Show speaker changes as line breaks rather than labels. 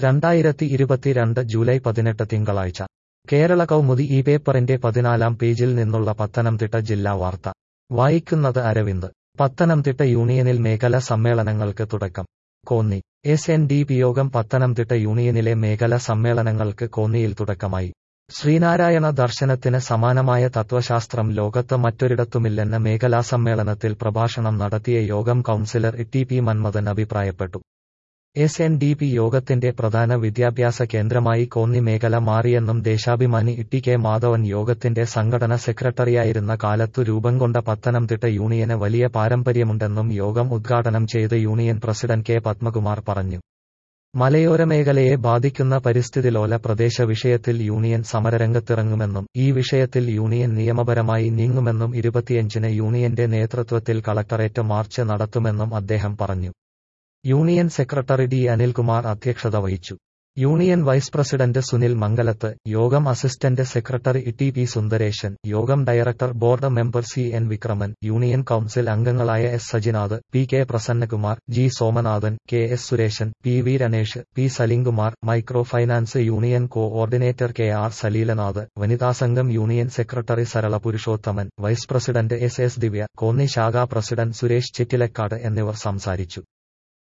രണ്ടായിരത്തി ഇരുപത്തിരണ്ട് ജൂലൈ പതിനെട്ട് തിങ്കളാഴ്ച കേരള കൗമുദി ഈ പേപ്പറിന്റെ പതിനാലാം പേജിൽ നിന്നുള്ള പത്തനംതിട്ട ജില്ലാ വാർത്ത വായിക്കുന്നത് അരവിന്ദ് പത്തനംതിട്ട യൂണിയനിൽ മേഖല സമ്മേളനങ്ങൾക്ക് തുടക്കം Konni S N D P Yogam Pathanamthitta യൂണിയനിലെ മേഖല സമ്മേളനങ്ങൾക്ക് കോന്നിയിൽ തുടക്കമായി ശ്രീനാരായണ ദർശനത്തിന് സമാനമായ തത്വശാസ്ത്രം ലോകത്ത് മറ്റൊരിടത്തുമില്ലെന്ന് മേഖലാ സമ്മേളനത്തിൽ പ്രഭാഷണം നടത്തിയ യോഗം കൗൺസിലർ ടി പി മന്മഥൻ അഭിപ്രായപ്പെട്ടു എസ് എൻ ഡി പി യോഗത്തിന്റെ പ്രധാന വിദ്യാഭ്യാസ കേന്ദ്രമായി കോന്നി മേഖല മാറിയെന്നും ദേശാഭിമാനി ഇട്ടി കെ മാധവൻ യോഗത്തിന്റെ സംഘടന സെക്രട്ടറിയായിരുന്ന കാലത്തു രൂപം കൊണ്ട പത്തനംതിട്ട യൂണിയന് വലിയ പാരമ്പര്യമുണ്ടെന്നും യോഗം ഉദ്ഘാടനം ചെയ്ത യൂണിയൻ പ്രസിഡന്റ് കെ പത്മകുമാർ പറഞ്ഞു മലയോര മേഖലയെ ബാധിക്കുന്ന പരിസ്ഥിതിലോല പ്രദേശ വിഷയത്തിൽ യൂണിയൻ സമരരംഗത്തിറങ്ങുമെന്നും ഈ വിഷയത്തിൽ യൂണിയൻ നിയമപരമായി നീങ്ങുമെന്നും ഇരുപത്തിയഞ്ചിന് യൂണിയന്റെ നേതൃത്വത്തിൽ കളക്ടറേറ്റ് മാർച്ച് നടത്തുമെന്നും അദ്ദേഹം പറഞ്ഞു യൂണിയൻ സെക്രട്ടറി ഡി അനിൽകുമാർ അധ്യക്ഷത വഹിച്ചു union vice president Sunil Mangalath Yogam assistant secretary T P Sundaresan Yogam director board member C N Vikraman union council അംഗങ്ങളായ S Sajinath P K Prasannakumar G Somanathan K S Suresan P V Ranesh P Salimkumar micro finance union coordinator K R Saleelanath വനിതാസംഘം union secretary Sarala Purushothaman vice president S S Divya Konni ശാഖാ president Suresh ചെറ്റിലക്കാട് എന്നിവർ സംസാരിച്ചു